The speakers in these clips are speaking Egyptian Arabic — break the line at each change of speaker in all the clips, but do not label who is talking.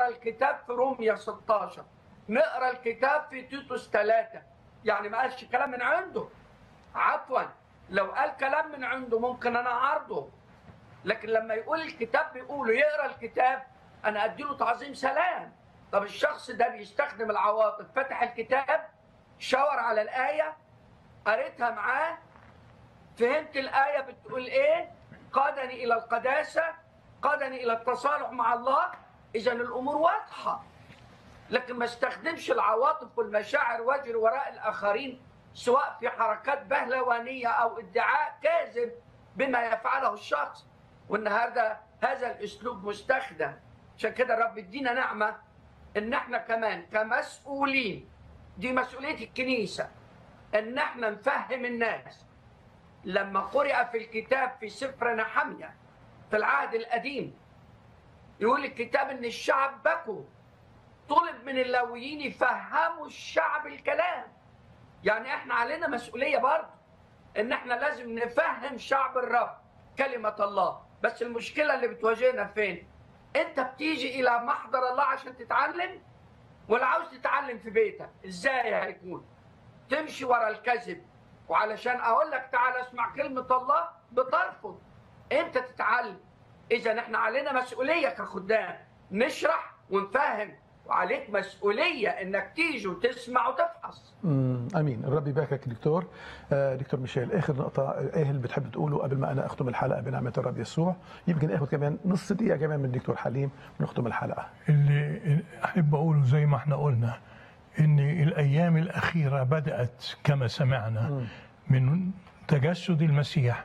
نقرا الكتاب في روميا 16 نقرا الكتاب في تيتوس 3 يعني ما قالش كلام من عنده عفوا لو قال كلام من عنده ممكن انا اعارضه لكن لما يقول الكتاب بيقوله يقرا الكتاب انا اديله تعظيم سلام طب الشخص ده بيستخدم العواطف فتح الكتاب شاور على الايه قريتها معاه فهمت الايه بتقول ايه قادني الى القداسه قادني الى التصالح مع الله اذا الامور واضحه لكن ما استخدمش العواطف والمشاعر واجري وراء الاخرين سواء في حركات بهلوانيه او ادعاء كاذب بما يفعله الشخص والنهارده هذا الاسلوب مستخدم عشان كده الرب يدينا نعمه ان احنا كمان كمسؤولين دي مسؤوليه الكنيسه ان احنا نفهم الناس لما قرأ في الكتاب في سفر نحمية في العهد القديم يقول الكتاب ان الشعب بكوا طلب من اللاويين يفهموا الشعب الكلام يعني احنا علينا مسؤولية برضه ان احنا لازم نفهم شعب الرب كلمة الله بس المشكلة اللي بتواجهنا فين انت بتيجي الى محضر الله عشان تتعلم ولا عاوز تتعلم في بيتك ازاي هيكون تمشي ورا الكذب وعلشان اقول لك تعالى اسمع كلمه الله بترفض انت تتعلم اذا احنا علينا مسؤوليه كخدام نشرح ونفهم وعليك مسؤوليه انك تيجي وتسمع وتفحص
امم امين الرب يباركك دكتور آه دكتور ميشيل اخر نقطه ايه اللي بتحب تقوله قبل ما انا اختم الحلقه بنعمه الرب يسوع يمكن اخذ كمان نص دقيقه كمان من دكتور حليم ونختم الحلقه
اللي احب اقوله زي ما احنا قلنا ان الايام الاخيره بدات كما سمعنا من تجسد المسيح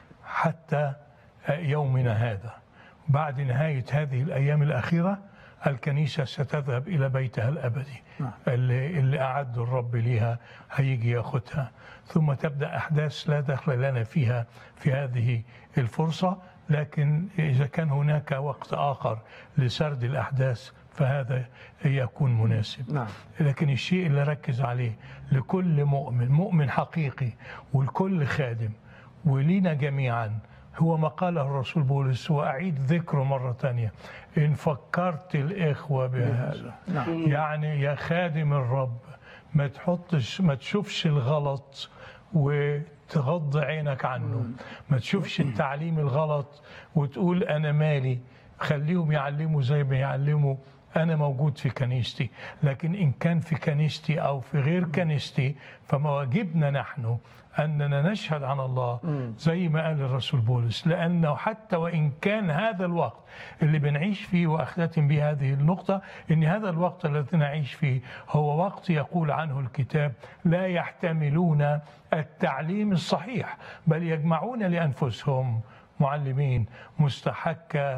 حتى يومنا هذا بعد نهايه هذه الايام الاخيره الكنيسه ستذهب الى بيتها الابدي
نعم.
اللي, اللي اعد الرب ليها هيجي ياخدها ثم تبدا احداث لا دخل لنا فيها في هذه الفرصه لكن اذا كان هناك وقت اخر لسرد الاحداث فهذا يكون مناسب
نعم.
لكن الشيء اللي ركز عليه لكل مؤمن مؤمن حقيقي ولكل خادم ولينا جميعا هو ما قاله الرسول بولس وأعيد ذكره مرة تانية إن فكرت الإخوة بهذا
نعم.
يعني يا خادم الرب ما تحطش ما تشوفش الغلط وتغض عينك عنه ما تشوفش التعليم الغلط وتقول أنا مالي خليهم يعلموا زي ما يعلموا أنا موجود في كنيستي لكن إن كان في كنيستي أو في غير كنيستي فمواجبنا نحن أننا نشهد عن الله زي ما قال الرسول بولس لأنه حتى وإن كان هذا الوقت اللي بنعيش فيه وأختتم به هذه النقطة إن هذا الوقت الذي نعيش فيه هو وقت يقول عنه الكتاب لا يحتملون التعليم الصحيح بل يجمعون لأنفسهم معلمين مستحكة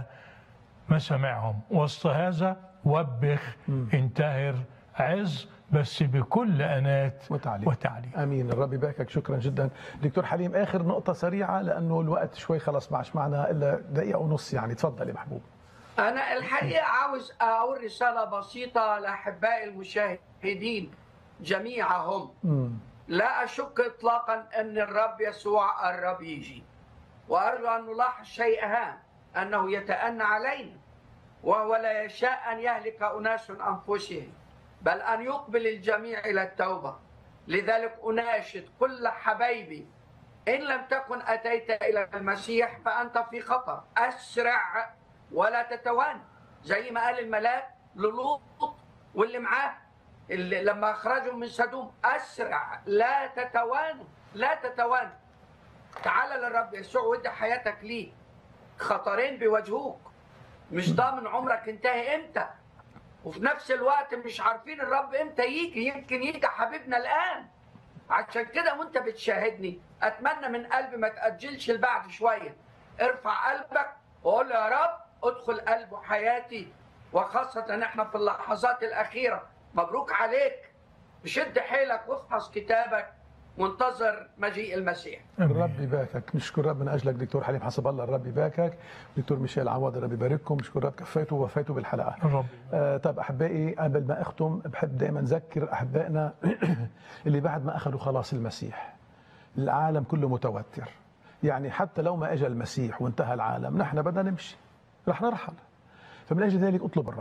مسامعهم وسط هذا وبخ انتهر عز بس بكل انات
وتعليم
وتعليم
امين الرب يباركك شكرا جدا دكتور حليم اخر نقطه سريعه لانه الوقت شوي خلص ما عادش معنا الا دقيقه ونص يعني تفضل يا محبوب
انا الحقيقه عاوز اقول رساله بسيطه لاحبائي المشاهدين جميعهم
مم.
لا اشك اطلاقا ان الرب يسوع قرب يجي وارجو ان نلاحظ شيء هام انه يتأنى علينا وهو لا يشاء ان يهلك اناس انفسهم بل ان يقبل الجميع الى التوبه لذلك اناشد كل حبايبي ان لم تكن اتيت الى المسيح فانت في خطر اسرع ولا تتوانى زي ما قال الملاك للوط واللي معاه اللي لما اخرجوا من سدوم اسرع لا تتوانى لا تتوانى تعال للرب يسوع ودي حياتك ليه خطرين بيواجهوك مش ضامن عمرك انتهي امتى وفي نفس الوقت مش عارفين الرب امتى يجي يمكن يجي حبيبنا الان عشان كده وانت بتشاهدني اتمنى من قلبي ما تاجلش لبعد شويه ارفع قلبك وقول له يا رب ادخل قلب حياتي وخاصه احنا في اللحظات الاخيره مبروك عليك شد حيلك وافحص كتابك وانتظر مجيء المسيح
الرب يباركك نشكر رب من اجلك دكتور حليم حسب الله الرب يباركك دكتور ميشيل عوض الرب يبارككم نشكر رب كفيته ووفيته بالحلقه
الرب
آه طب احبائي قبل ما اختم بحب دائما اذكر احبائنا اللي بعد ما اخذوا خلاص المسيح العالم كله متوتر يعني حتى لو ما اجى المسيح وانتهى العالم نحن بدنا نمشي رح نرحل فمن اجل ذلك اطلب الرب